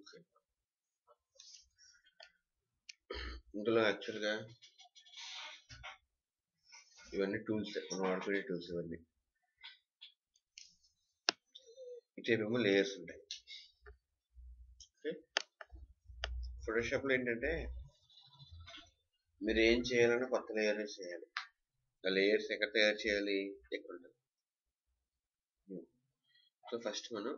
Okay ఇందులో యాక్చువల్గా ఇవన్నీ టూల్స్ మనం వాడుకునే టూల్స్ ఇవన్నీ ఇటేమేమో లేయర్స్ ఉంటాయి ఓకే ఫోటోషాప్లో ఏంటంటే మీరు ఏం చేయాలన్నా కొత్త లేయర్ చేయాలి ఆ లేయర్స్ ఎక్కడ తయారు చేయాలి ఎక్కడ ఉంటుంది సో ఫస్ట్ మనం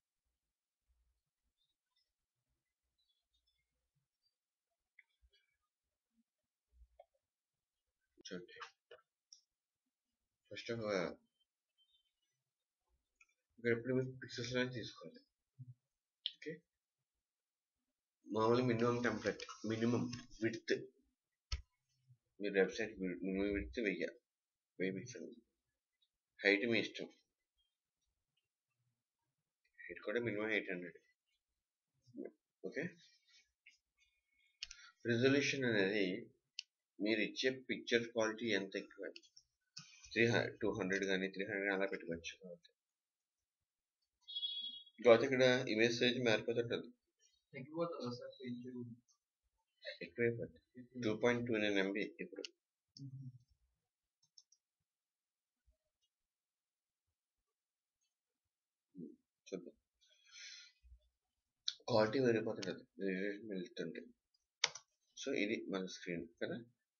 చూడండి ఫస్ట్ ఒక ఇక్కడ ఎప్పుడు మీరు పిక్సెల్స్ లోనే తీసుకోవాలి ఓకే మామూలు మినిమం టెంప్లెట్ మినిమం విడ్త్ మీరు వెబ్సైట్ మినిమం విడ్త్ వెయ్య వెయ్యి పిక్సెల్ హైట్ మీ ఇష్టం హైట్ కూడా minimum eight hundred okay resolution అనేది మీరు ఇచ్చే పిక్చర్ క్వాలిటీ ఎంత ఎక్కువ త్రీ టూ హండ్రెడ్ కానీ త్రీ హండ్రెడ్ అలా పెట్టుకోవచ్చు తర్వాత ఇక్కడ ఇమేజ్ సైజ్ మారిపోతుంటుంది తగ్గిపోతుందా సార్ పేజ్ ఎక్కువైపోతుంది two point two nine MB ఇప్పుడు చూద్దాం క్వాలిటీ పెరిగిపోతుంటుంది రిజల్యూషన్ వెళ్తుంటే సో ఇది మన స్క్రీన్ కదా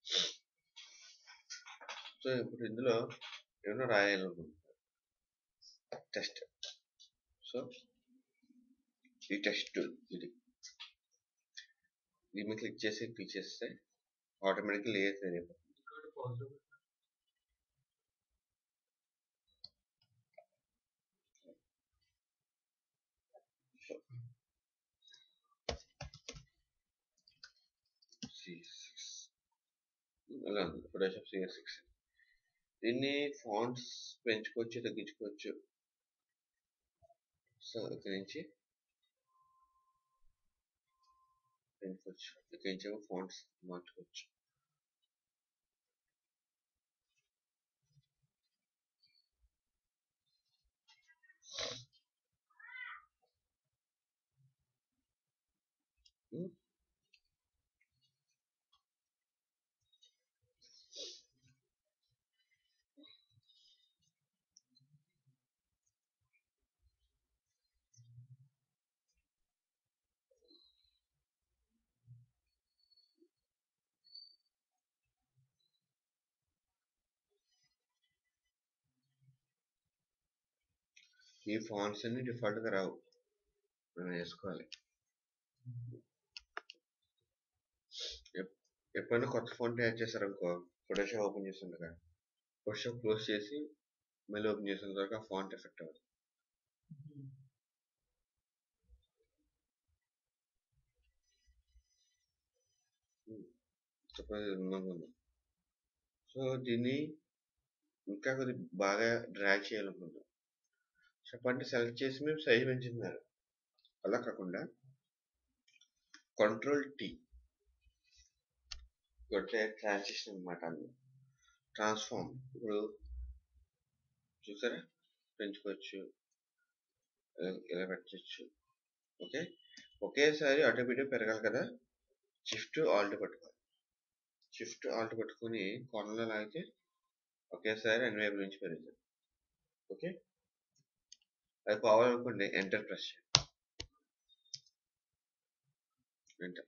సో ఇప్పుడు ఇందులో ఏమైనా రాయాలనుకుంటున్నారు టెస్ట్ సో ఈ టెస్ట్ టూల్ ఇది దీని మీద క్లిక్ చేసి క్లిక్ చేస్తే ఆటోమేటిక్గా లేయర్స్ అయిపోతుంది ఇక్కడ పాజిటివ్ సిఎస్ అలా ఉంది ఫోటోషాప్ సిఎస్ సిక్స్ దీన్ని ఫాంట్స్ పెంచుకోవచ్చు తగ్గించుకోవచ్చు సో ఇక్కడ నుంచి పెంచుకోవచ్చు ఇక్కడ నుంచి ఫాంట్స్ మార్చుకోవచ్చు Hmm. ఈ ఫాంట్స్ అన్ని డిఫాల్ట్గా రావు మనం వేసుకోవాలి ఎప్- ఎప్పుడైనా కొత్త ఫాంట్ యాడ్ చేశారనుకో ఫోటోషాప్ ఓపెన్ చేస్తుండగా ఫోటోషాప్ క్లోజ్ చేసి మళ్ళీ ఓపెన్ చేసిన తర్వాత ఆ ఫాంట్ ఎఫెక్ట్ అవ్వదు సపోజ్ ఉందనుకుందాం సో దీన్ని ఇంకా కొద్ది బాగా డ్రాగ్ చేయాలనుకుందాం చెప్పండి సెలెక్ట్ చేసి మేము సైజ్ పెంచుతున్నారు అలా కాకుండా కంట్రోల్ టీ కొట్టే ట్రాన్సిషన్ అనమాట అందులో ట్రాన్స్ఫార్మ్ ఇప్పుడు చూసారా పెంచుకోవచ్చు ఇలా ఇలా పెట్టచ్చు ఓకే ఒకేసారి ఆటోమేటిక్ పెరగాలి కదా షిఫ్ట్ ఆల్ట్ పట్టుకోవాలి షిఫ్ట్ ఆల్ట్ పట్టుకొని కొనలో లాగితే ఒకేసారి అన్ని వైపుల నుంచి పెరుగుతుంది ఓకే అది కావాలనుకోండి ఎంటర్ ప్రెస్ చేయండి ఎంటర్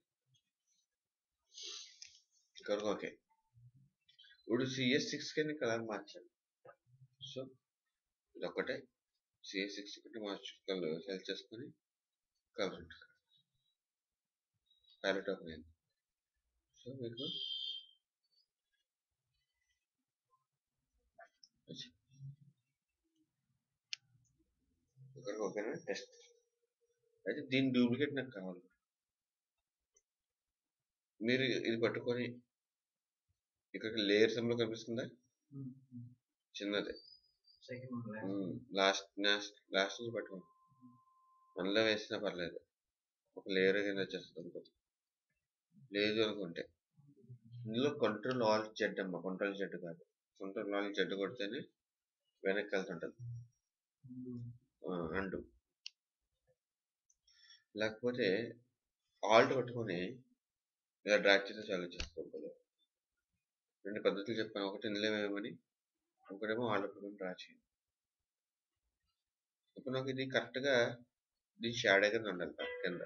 ఇక్కడ ఓకే ఇప్పుడు సిఎస్ సిక్స్ కి కలర్ మార్చాను సో ఇది ఒకటే సిఎస్ సిక్స్ ఒకటి మార్చు కలర్ సెలెక్ట్ చేసుకొని కలర్ ఉంటుంది ప్యాలెట్ ఓపెన్ అయింది సో మీకు వచ్చి. ఇక్కడికి ఓకేనా టెస్ట్ అయితే దీని డూప్లికేట్ నాకు కావాలి మీరు ఇది పట్టుకొని ఇక్కడ లేయర్ సింబల్ కనిపిస్తుందా చిన్నది second one last last last నుంచి పట్టుకోండి మనలో వేసినా పర్లేదు ఒక లేయర్ కింద వచ్చేస్తుంది అనుకో లేదు అనుకుంటే ఇందులో కంట్రోల్ ఆల్ జెడ్ అమ్మ కంట్రోల్ జెడ్ కాదు కంట్రోల్ ఆల్ జెడ్ కొడితేనే వెనక్కి వెళ్తుంటుంది అండు లేకపోతే ఆల్ట్ పట్టుకొని ఇలా డ్రాగ్ చేస్తే చాలా చేసుకోవాలి రెండు పద్ధతులు చెప్పాను ఒకటి ఇందులో వేయమని ఒకటేమో ఆల్ట్ పట్టుకొని డ్రా చేయండి ఇప్పుడు నాకు ఇది కరెక్ట్గా దీని షాడో కింద ఉండాలి పక్క కింద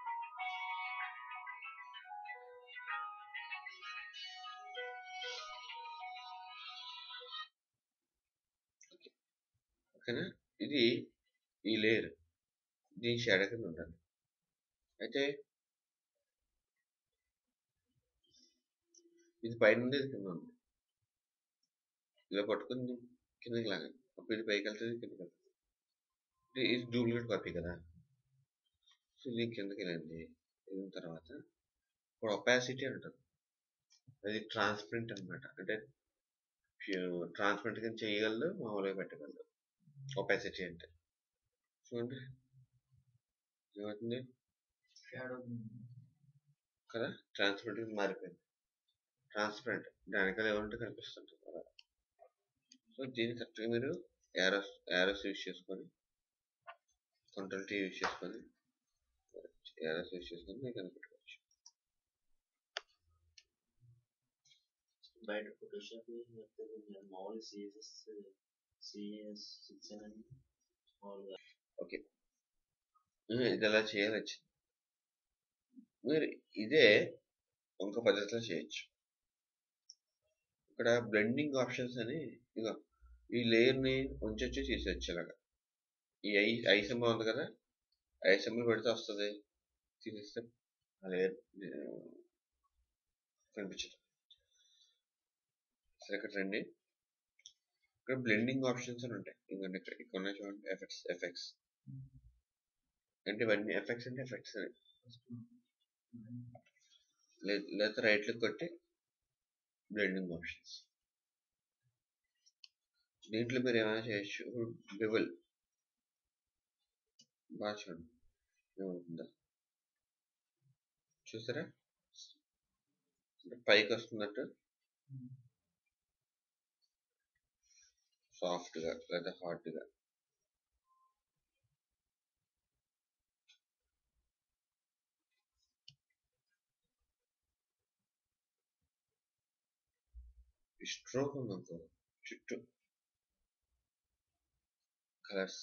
ఓకేనా ఇది ఈ లేయర్ దీని షాడో కింద ఉండాలి అయితే ఇది పైన ఉంది ఇది కింద ఉంది ఇలా పట్టుకుని కిందకి లాగండి అప్పుడు ఇది పైకి వెళ్తుంది కిందకి వెళ్తుంది ఇది- ఇది డూప్లికేట్ కాపీ కదా సో ఇది కిందకి వెళ్ళింది వెళ్ళిన తర్వాత ఇప్పుడు ఒపాసిటీ అంటారు అది ట్రాన్స్పరెంట్ అన్నమాట అంటే ట్రాన్స్పరెంట్ కింద చేయగలదు మామూలుగా పెట్టగలదు ఒపాసిటీ అంటే చూడండి ఏమవుతుంది షాడో కదా ట్రాన్స్పరెంట్ కింద మారిపోయింది ట్రాన్స్పరెంట్ దానికల్ ఏమంటే కనిపిస్తుంది కదా సో దీన్ని కరెక్ట్గా మీరు యారోస్ యారోస్ యూజ్ చేసుకొని కంట్రోల్ టీ యూజ్ చేసుకొని యారోస్ యూజ్ చేసుకొని మీరు కనిపెట్టుకోవచ్చు బయట ఫోటోషాప్ మామూలు సిఎస్ఎస్ సిఎస్ సిక్స్ అని మామూలుగా ఓకే మీరు ఇది ఎలా చేయాలి వచ్చింది మీరు ఇదే ఇంకో పద్ధతిలో చేయొచ్చు ఇక్కడ బ్లెండింగ్ ఆప్షన్స్ అని ఇదిగో ఈ లేయర్ని ఉంచొచ్చు తీసేయచ్చు ఇలాగా ఈ ఐ ఐ సింబల్ ఉంది కదా ఐ సింబల్ పెడితే వస్తుంది తీసేస్తే ఆ లేయర్ కనిపించదు సరే ఇక్కడ రండి ఇక్కడ బ్లెండింగ్ ఆప్షన్స్ అని ఉంటాయి ఇంకొన్ని ఇక్కడ ఇక్కడ ఉన్నాయి చూడండి ఎఫెక్ట్స్ ఎఫెక్ట్స్ అంటే ఇవన్నీ ఎఫెక్ట్స్ అంటే ఎఫెక్ట్స్ అని లే- లేదా రైట్ క్లిక్ కొట్టి బ్లెండింగ్ ఆప్షన్స్ దీంట్లో మీరు ఏమైనా చేయొచ్చు ఇప్పుడు బివల్ బాగా చూడండి ఏమవుతుందా చూసారా అంటే పైకి వస్తున్నట్టు సాఫ్ట్గా లేదా హార్డ్గా స్ట్రోక్ ఉందనుకో చుట్టూ కలర్స్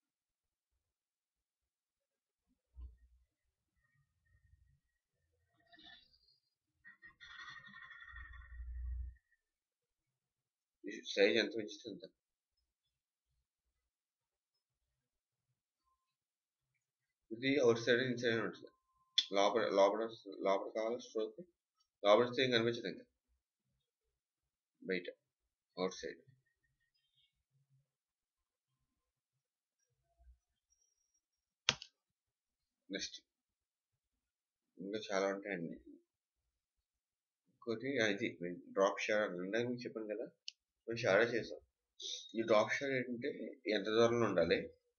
సైజ్ ఎంత పెంచితే అంత ఇది అవుట్ సైడ్ ఇన్సైడ్ ఉంటుంది లోపల లోపల లోపల కావాలి స్ట్రోక్ లోపల వస్తే ఏం కనిపించదు ఇంకా బయట అవుట్ సైడ్ నెక్స్ట్ ఇంకా చాలా ఉంటాయండి ఇంకోటి అది డ్రాప్ షాడ్ ఇందాక మీకు చెప్పాను కదా మేము షాడో చేసాం ఈ డ్రాప్ షాడ్ ఏంటంటే ఎంత దూరంలో ఉండాలి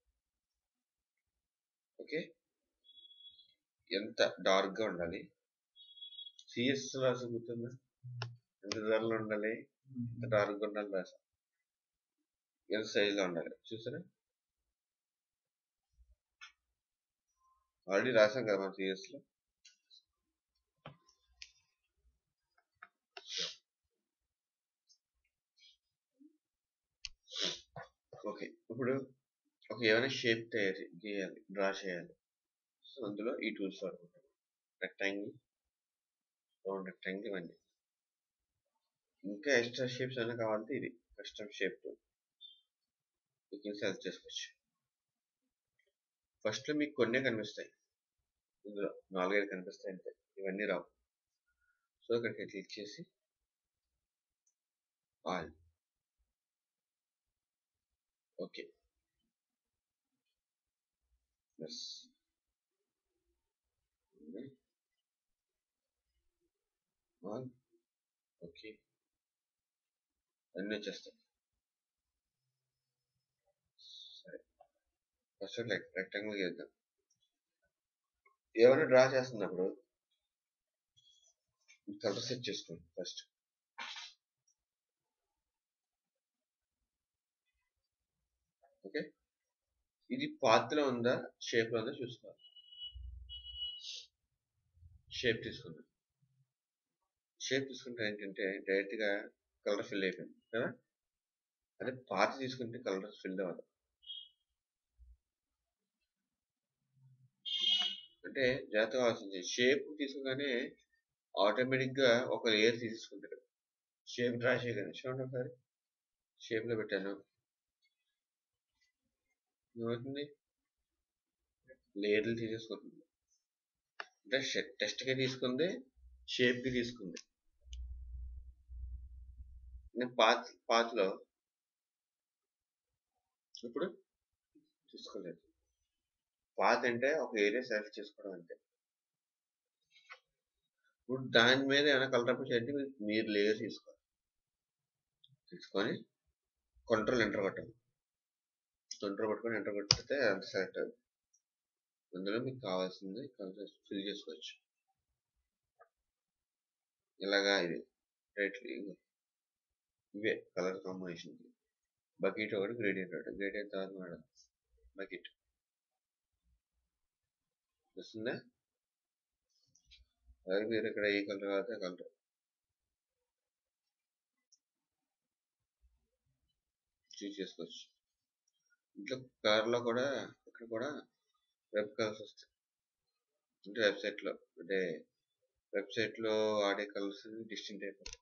ఓకే ఎంత డార్క్గా ఉండాలి సిఎస్ రాసి గుర్తుందా ఎంత దూరంలో ఉండాలి ఎంత డార్క్గా ఉండాలి రాసా ఎంత సైజులో ఉండాలి చూసారా ఆల్రెడీ రాసాం కదా మన సిఎస్ లో ఓకే ఇప్పుడు ఒక ఏమైనా షేప్ తయారు గీయాలి డ్రా చేయాలి సో అందులో ఈ టూల్స్ వాడుకుంటాం రెక్టాంగిల్ రౌండ్ రెక్టాంగిల్ ఇవన్నీ ఇంకా ఎక్స్ట్రా షేప్స్ అయినా కావాలంటే ఇది కస్టమ్ షేప్ టూల్ మీకు సెలెక్ట్ చేసుకోవచ్చు ఫస్ట్లో మీకు కొన్నే కనిపిస్తాయి ఇందులో నాలుగైదు కనిపిస్తాయి అంతే ఇవన్నీ రావు సో ఇక్కడికి క్లిక్ చేసి all okay yes all okay అన్నీ వచ్చేస్తాయి సరే ఫస్ట్ రెక్టాంగిల్ చేద్దాం ఏమైనా డ్రా చేస్తున్నప్పుడు కలర్ సెట్ చేసుకోండి ఫస్ట్ ఓకే ఇది పాత్రలో ఉందా షేప్ లో ఉందా చూసుకోవాలి షేప్ తీసుకున్నాను షేప్ తీసుకుంటే ఏంటంటే డైరెక్ట్గా కలర్ ఫిల్ అయిపోయింది కదా అదే పాత తీసుకుంటే కలర్ ఫిల్ అవ్వదు అంటే జాగ్రత్తగా ఆలోచించి షేప్ తీసుకోగానే ఆటోమేటిక్గా ఒక లేయర్ తీసుకుంటాడు షేప్ డ్రా చేయగానే చూడండి ఒకసారి షేప్లో పెట్టాను ఏమవుతుంది లేయర్లు తీసేసుకుంటుంది అంటే టెస్ట్కి తీసుకుంది షేప్కి తీసుకుంది నేను పాత పాతలో ఇప్పుడు తీసుకోలేదు పాత అంటే ఒక ఏరియా సెలెక్ట్ చేసుకోవడం అంతే ఇప్పుడు దాని మీద ఏమైనా కలర్ అప్లై చేయండి మీరు లేయర్ తీసుకోవాలి తీసుకొని కంట్రోల్ ఎంటర్ కొట్టాలి కంట్రోల్ పట్టుకొని ఎంటర్ కొట్టితే అంత సెలెక్ట్ అవుతుంది అందులో మీకు కావాల్సింది కలర్ ఫిల్ చేసుకోవచ్చు ఇలాగా ఇది రైట్ ఇవే కలర్ కాంబినేషన్ బకెట్ ఒకటి గ్రేడియంట్ ఒకటి గ్రేడియంట్ తర్వాత మేడం బకెట్ వస్తుందా అలాగే మీరు ఇక్కడ ఏ కలర్ కావాలంటే కలర్ చూస్ చేసుకోవచ్చు ఇంట్లో కార్లో కూడా ఇక్కడ కూడా వెబ్ కలర్స్ వస్తాయి అంటే వెబ్సైట్లో అంటే వెబ్సైట్లో ఆడే కలర్స్ డిస్టింక్ట్ అయిపోతాయి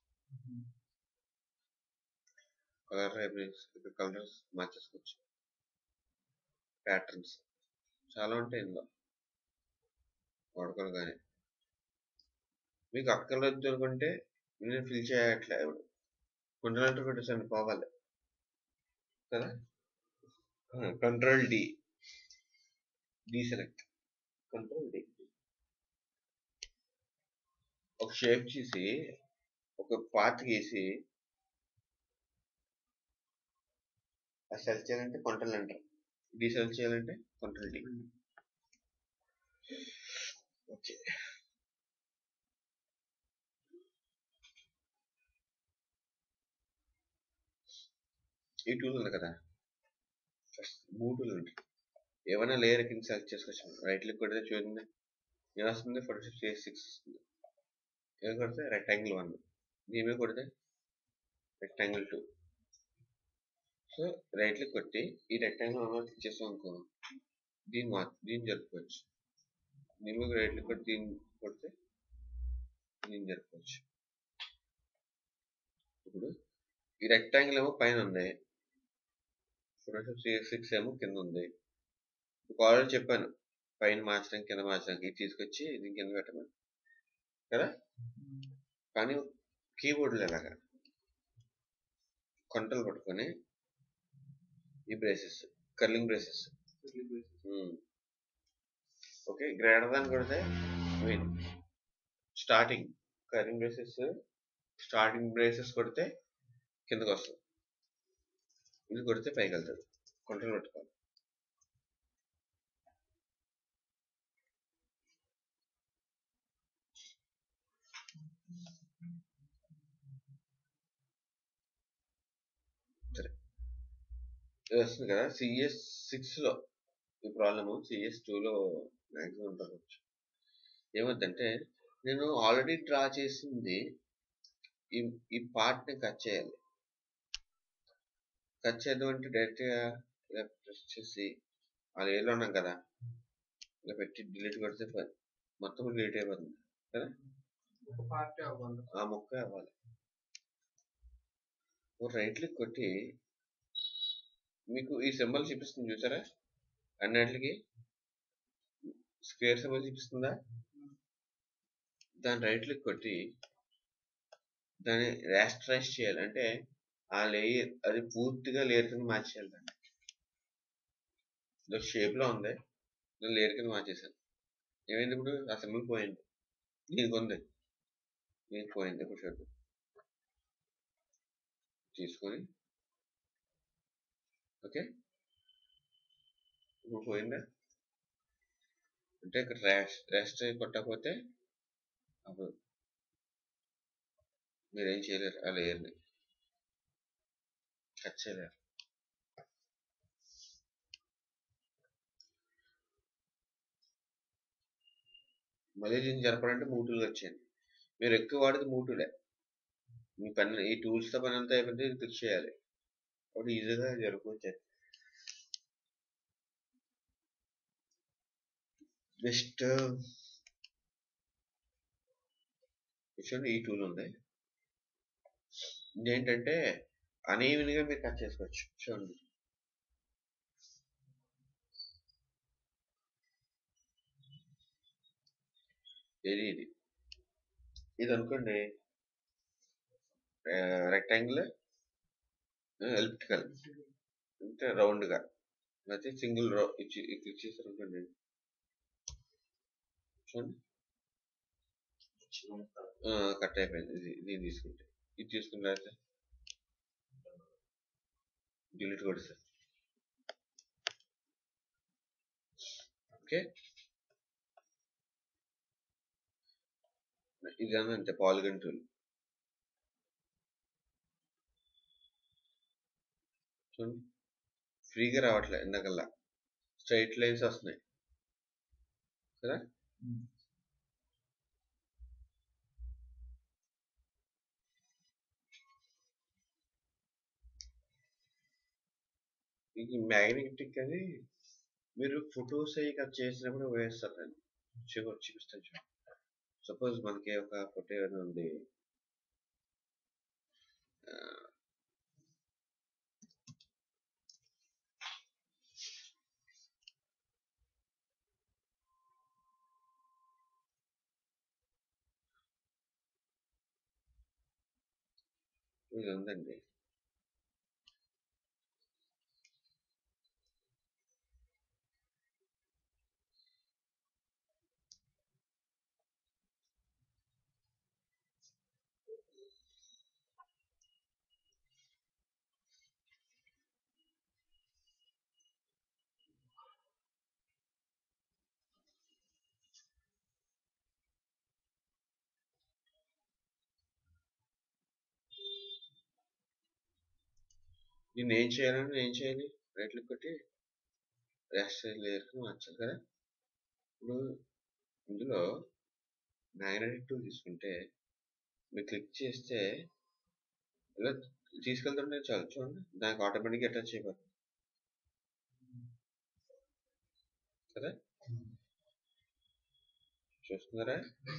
కలర్ లైబ్రరీస్ ఇక్కడ కలర్స్ మార్చేసుకోవచ్చు ప్యాటర్న్స్ చాలా ఉంటాయి ఇందులో వాడుకోవాలి కానీ మీకు అక్కర్లేదు అనుకుంటే నేను ఫిల్ చేయట్లే ఇప్పుడు కొండలంటే కొట్టేసండి పోవాలి కదా control D D select control D ఒక షేప్ చేసి ఒక పాత్ గీసి అది సెలెక్ట్ చేయాలంటే కంట్రోల్ ఎంటర్ డి సెలెక్ట్ చేయాలంటే కంట్రోల్ డి ఓకే ఈ టూల్ ఉంది కదా ఫస్ట్ మూడు టూల్ ఉంటాయి ఏమైనా లేయర్ కింద సెలెక్ట్ చేసుకోవచ్చు రైట్ క్లిక్ కొడితే చూడండి ఏం వస్తుంది ఫోటోషాప్ సిఎస్ సిక్స్ వస్తుంది ఏది కొడితే రెక్టాంగిల్ వన్ దీని మీద కొడితే rectangle two so right click కొట్టి ఈ రెక్టాంగిల్ వన్ క్లిక్ చేసాం అనుకో దీన్ని మా దీన్ని జరుపుకోవచ్చు దీని మీద రైట్ క్లిక్ కొట్టి దీన్ని కొడితే దీన్ని జరుపుకోవచ్చు ఇప్పుడు ఈ రెక్టాంగిల్ ఏమో పైన ఉంది ఫోటోషాప్ సిఎస్ సిక్స్ ఏమో కింద ఉంది మీకు ఆల్రెడీ చెప్పాను పైన మార్చడం కింద మార్చడానికి ఇది తీసుకొచ్చి దీని కింద పెట్టమని కదా కానీ కీబోర్డ్లో ఎలాగా కంట్రోల్ పట్టుకొని ఈ braces curling braces okay greater than కొడితే mean starting curling braces starting braces కొడితే కిందకు వస్తుంది ఇది కొడితే పైకి వెళ్తుంది కంట్రోల్ పెట్టుకోవాలి సరే ఇది వస్తుంది కదా సిఎస్ సిక్స్లో ఈ ప్రాబ్లము సిఎస్ టూలో మ్యాక్సిమం ఉండవచ్చు ఏమవుతుందంటే నేను ఆల్రెడీ డ్రా చేసింది ఈ ఈ పార్ట్ని కట్ చేయాలి కట్ చేద్దాం అంటే డైరెక్ట్గా ఇలా ప్రెస్ చేసి అది ఏలో ఉన్నాం కదా ఇలా పెట్టి డిలీట్ కొడితే ప- మొత్తం డిలీట్ అయిపోతుంది కదా ఒక పార్టీ అవ్వాలి ఆ ముక్క అవ్వాలి ఓ రైట్ క్లిక్ కొట్టి మీకు ఈ సింబల్ చూపిస్తుంది చూసారా అన్నిటికి స్క్వేర్ సింబల్ చూపిస్తుందా దాని రైట్ క్లిక్ కొట్టి దాన్ని రాస్టరైజ్ చేయాలి అంటే ఆ లేయర్ అది పూర్తిగా లేయర్ కింద మార్చేయాలి దాన్ని ఇది షేప్ లో ఉంది నేను లేయర్ కింద మార్చేసాను ఏమైంది ఇప్పుడు ఆ సింబల్ పోయింది దీనికి ఉంది దీనికి పోయింది ఇప్పుడు చూద్దాం తీసుకొని ఓకే ఇప్పుడు పోయిందా అంటే ఇక్కడ ర్యాష్ రెస్ట్ కొట్టకపోతే అప్పుడు మీరేం చేయలేరు ఆ లేయర్ని కట్ చేయలేరు మళ్ళీ దీన్ని జరపాలంటే మూవ్ టూల్ వచ్చేయండి మీరు ఎక్కువ వాడేది మూవ్ టూలే మీ పని ఈ టూల్స్తో పని అంతా అయిపోతే ఇది క్లిక్ చేయాలి అప్పుడు ఈజీగా జరుపుకోవచ్చు నెక్స్ట్ చూడండి ఈ టూల్ ఉంది ఇదేంటంటే అనీవెన్గా మీరు కట్ చేసుకోవచ్చు చూడండి ఇది ఇది ఇది అనుకోండి రెక్టాంగిల్ ఎలిప్టికల్ అంటే రౌండ్గా అయితే సింగిల్ రో ఇచ్చి క్లిక్ చేస్తారు అనుకోండి చూడండి కట్ అయిపోయింది ఇది దీన్ని తీసుకుంటే ఇది తీసుకున్న తర్వాత డిలీట్ కొడతారు ఓకే ఇది అంతే పాలిగన్ టూల్ చూడండి ఫ్రీగా రావట్లే ఇందాకల్లా స్ట్రైట్ లైన్స్ వస్తున్నాయి కదా ఇది మ్యాగ్నెటిక్ అది మీరు ఫొటోస్ అవి కట్ చేసినప్పుడు వేస్తారు చివరి చూపిస్తాను చూడండి సపోజ్ మనకి ఒక ఫోటో ఏమైనా ఉంది ఇది ఉందండి దీన్ని ఏం చేయాలంటే ఏం చేయాలి రైట్ క్లిక్ కొట్టి రాస్టర్ లేయర్కి మార్చాలి కదా ఇప్పుడు ఇందులో మ్యాగ్నెటిక్ టూల్ తీసుకుంటే మీరు క్లిక్ చేస్తే ఇలా తీసుకెళ్తుంటే చాలు చూడండి దానికి ఆటోమేటిక్గా అటాచ్ అయిపోతుంది కదా చూస్తున్నారా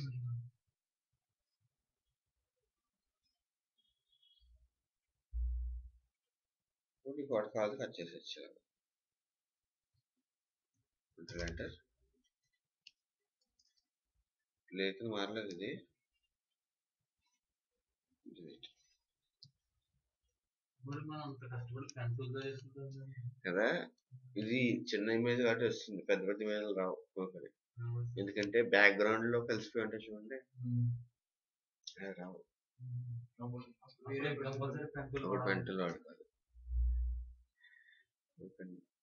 నీకు వాడు కాదు కట్ చేసేచ్చు కంట్రోల్ ఎంటర్ లేఖను మారలేదు ఇది Delete. మరి మనం అంత కష్టపడి పెన్సిల్ తో చేసుకుంటాం కదా ఇది చిన్న ఇమేజ్ కాబట్టి వస్తుంది పెద్ద పెద్ద ఇమేజ్ రావు ఒకటి ఎందుకంటే బ్యాక్గ్రౌండ్ లో కలిసిపోయి ఉంటాయి చూడండి అవి రావు వేరే కంపల్సరీ పెన్సిల్ అప్పుడు పెంటలు వాడతారు